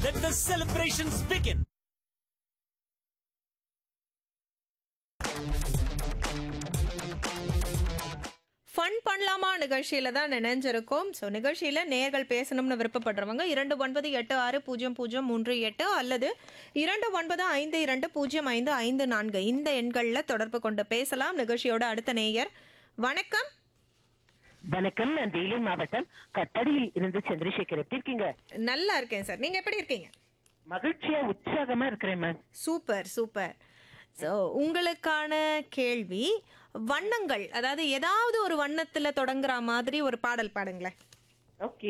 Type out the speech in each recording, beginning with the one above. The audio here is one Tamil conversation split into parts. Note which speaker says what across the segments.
Speaker 1: Let the celebrations begin.
Speaker 2: Fun பண்ணலாமா நிகழ்ச்சியில தான் நினைஞ்சிருக்கோம் ஸோ நிகழ்ச்சியில நேர்கள் பேசணும்னு விருப்பப்படுறவங்க இரண்டு ஒன்பது எட்டு ஆறு பூஜ்ஜியம் பூஜ்ஜியம் மூன்று எட்டு அல்லது இரண்டு ஒன்பது ஐந்து இரண்டு பூஜ்ஜியம் ஐந்து ஐந்து நான்கு இந்த எண்களில் தொடர்பு கொண்டு பேசலாம் நிகழ்ச்சியோட அடுத்த நேயர் வணக்கம்
Speaker 3: வணக்கம் நான் வேலூர் மாவட்டம் கட்டடியில் இருந்து சந்திரசேகர் எப்படி இருக்கீங்க
Speaker 2: நல்லா இருக்கேன் சார் நீங்க எப்படி இருக்கீங்க
Speaker 3: மகிழ்ச்சியா உற்சாகமா இருக்கிறேன் மேம்
Speaker 2: சூப்பர் சூப்பர் ஸோ உங்களுக்கான கேள்வி வண்ணங்கள் அதாவது ஏதாவது ஒரு வண்ணத்துல தொடங்குற மாதிரி ஒரு பாடல் பாடுங்களேன்
Speaker 3: ஓகே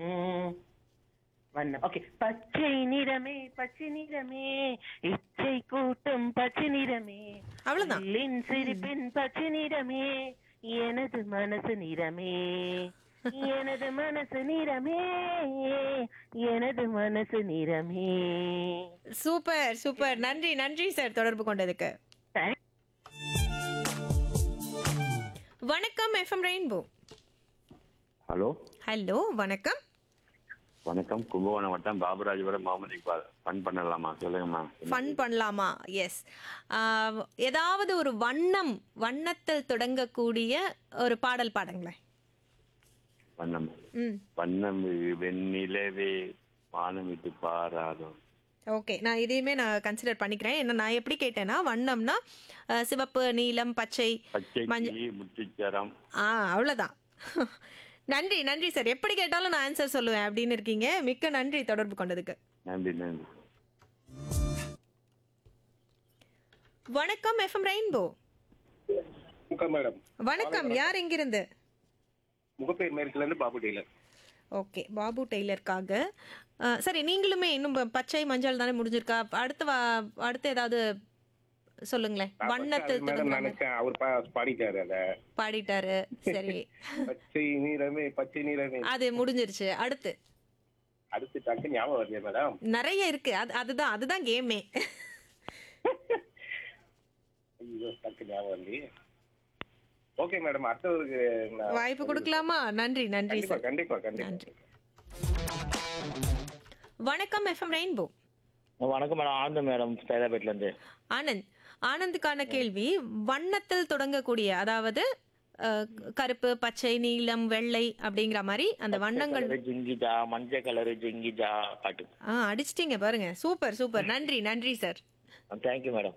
Speaker 3: வண்ணம் ஓகே பச்சை நிறமே பச்சை நிறமே இச்சை கூட்டம் பச்சை நிறமே
Speaker 2: அவ்வளவுதான்.
Speaker 3: இல்லின் சிரிப்பின் பச்சை நிறமே எனது மனசு நிறமே எனது மனசு நிறமே எனது மனசு நிறமே
Speaker 2: சூப்பர் சூப்பர் நன்றி நன்றி சார் தொடர்பு கொண்டதுக்கு
Speaker 3: Thank-
Speaker 2: வணக்கம் எஃப்எம் ரெயின்போ
Speaker 4: ஹலோ
Speaker 2: ஹலோ வணக்கம்
Speaker 4: வணக்கம் கும்பகோணம் வட்டம் பாபுராஜபுரம் முகமது இக்பால் ஃபன் பண்ணலாமா சொல்லுங்கம்மா
Speaker 2: ஃபன் பண்ணலாமா எஸ் ஏதாவது ஒரு வண்ணம் வண்ணத்தில் தொடங்கக்கூடிய ஒரு பாடல் பாடுங்களேன்
Speaker 4: வண்ணம்
Speaker 2: ம்
Speaker 4: வண்ணம் வெண்ணிலவே வானம் விட்டு பாராதோ
Speaker 2: ஓகே நான் இதையுமே நான் கன்சிடர் பண்ணிக்கிறேன் என்ன நான் எப்படி கேட்டேன்னா வண்ணம்னா அஹ், சிவப்பு நீலம் பச்சை
Speaker 4: பச்சை
Speaker 2: மஞ்சள்
Speaker 4: கிளி முத்துச்சரம்
Speaker 2: ஆ அவ்வளோதான் நன்றி நன்றி சார் எப்படி கேட்டாலும் நான் ஆன்சர் சொல்லுவேன் அப்படின்னு இருக்கீங்க மிக்க நன்றி தொடர்பு கொண்டதுக்கு
Speaker 4: நன்றி நன்றி
Speaker 2: வணக்கம் எஃப்எம் ரெயின்போ
Speaker 5: வணக்கம் மேடம்
Speaker 2: வணக்கம் யார் எங்கிருந்து
Speaker 5: முகப்பேர் மேற்குல இருந்து பாபு டெய்லர்
Speaker 2: ஓகே பாபு டெய்லருக்காக அஹ், சரி நீங்களுமே இன்னும் ப- பச்சை மஞ்சள் தானே முடிஞ்சிருக்கா அடுத்து வா- அடுத்து ஏதாவது சொல்லுங்களேன் வண்ணத்தில்
Speaker 5: மேடம்
Speaker 2: தொடங்குற மாதிரி.
Speaker 5: நினைச்சேன் அவர் பா- பாடிட்டாரு அத
Speaker 2: பாடிட்டாரு சரி
Speaker 5: பச்சை நீரமே பச்சை நீரமே
Speaker 2: அது முடிஞ்சிருச்சு அடுத்து
Speaker 5: அடுத்து டக்கு ஞாபகம் வருது மேடம்
Speaker 2: நிறைய இருக்கு அது அதுதான் அதுதான் கேமே
Speaker 5: ஐயோ டக்கு ஞாபகம் வரலையே ஓகே மேடம் அடுத்தவருக்கு நான்
Speaker 2: வாய்ப்பு கொடுக்கலாமா நன்றி நன்றி
Speaker 5: கண்டிப்பா
Speaker 2: சார்
Speaker 5: கண்டிப்பா கண்டிப்பா
Speaker 2: நன்றி வணக்கம் எஃப்எம் ரெயின்போ
Speaker 6: வணக்கம் மேடம் ஆனந்த் மேடம் சைதாபேட்ல இருந்து
Speaker 2: ஆனந்த் ஆனந்துக்கான கேள்வி வண்ணத்தில் தொடங்கக்கூடிய அதாவது அஹ், கருப்பு பச்சை நீலம் வெள்ளை அப்படிங்கிற மாதிரி அந்த வண்ணங்கள்
Speaker 6: கலரு ஜிங்கிஜா மஞ்சள் கலரு ஜிங்கிஜா பாட்டு
Speaker 2: ஆ அடிச்சிட்டீங்க பாருங்க சூப்பர் சூப்பர் நன்றி நன்றி சார்
Speaker 6: தேங்க்யூ மேடம்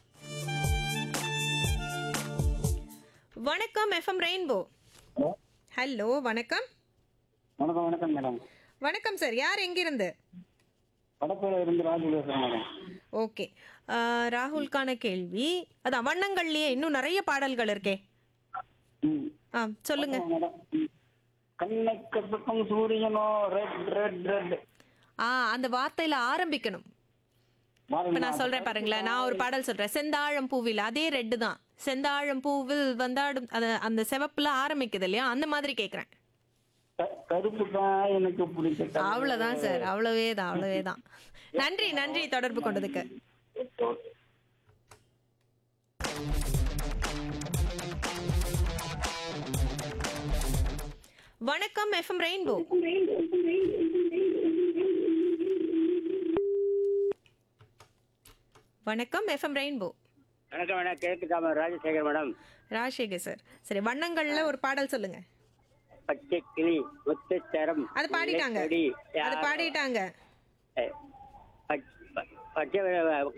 Speaker 2: வணக்கம் எஃப்எம் ரெயின்போ ஹலோ வணக்கம்
Speaker 7: வணக்கம் வணக்கம் மேடம்
Speaker 2: வணக்கம் சார் யார் எங்கிருந்து
Speaker 7: வடப்பேல இருந்து ராஜு பேசுறேன் மேடம்
Speaker 2: ஓகே ராகுல்கான கேள்வி அதான் வண்ணங்கள்லயே இன்னும் நிறைய பாடல்கள் இருக்கே
Speaker 7: ம்.
Speaker 2: ஆ சொல்லுங்க
Speaker 7: மேடம் ம். கண்ணுக்கு பக்கம் சூரியனோ ரெட் ரெட் ரெட்
Speaker 2: ஆ அந்த வார்த்தையில ஆரம்பிக்கணும் இப்ப நான் சொல்றேன் பாருங்களேன் நான் ஒரு பாடல் சொல்றேன் செந்தாழம் பூவில் அதே ரெட்டு தான் செந்தாழம் பூவில் வந்தாடும் அது அந்த செவப்புல ஆரம்பிக்குது இல்லையா அந்த மாதிரி கேக்குறேன்
Speaker 7: கருப்பு தான் எனக்கு பிடிச்ச color.
Speaker 2: அவ்வளவுதான் சார் அவ்வளவே தான் அவ்வளவே தான் நன்றி நன்றி தொடர்பு கொண்டதுக்கு வணக்கம் எஃப்எம் ரெயின்போ வணக்கம் எஃப்எம் ரெயின்போ
Speaker 8: வணக்கம் மேடம் கேட்குதாம ராஜசேகர் மேடம்
Speaker 2: ராஜசேகர் சார் சரி வண்ணங்கள்ல ஒரு பாடல் சொல்லுங்க
Speaker 8: பச்சை கிளி முத்துச்சரம்
Speaker 2: அது பாடிட்டாங்க
Speaker 8: இலைக்கொடி,
Speaker 2: அது
Speaker 8: யாரோ,
Speaker 2: பாடிட்டாங்க
Speaker 8: அஹ், பச்- ப- பச்சை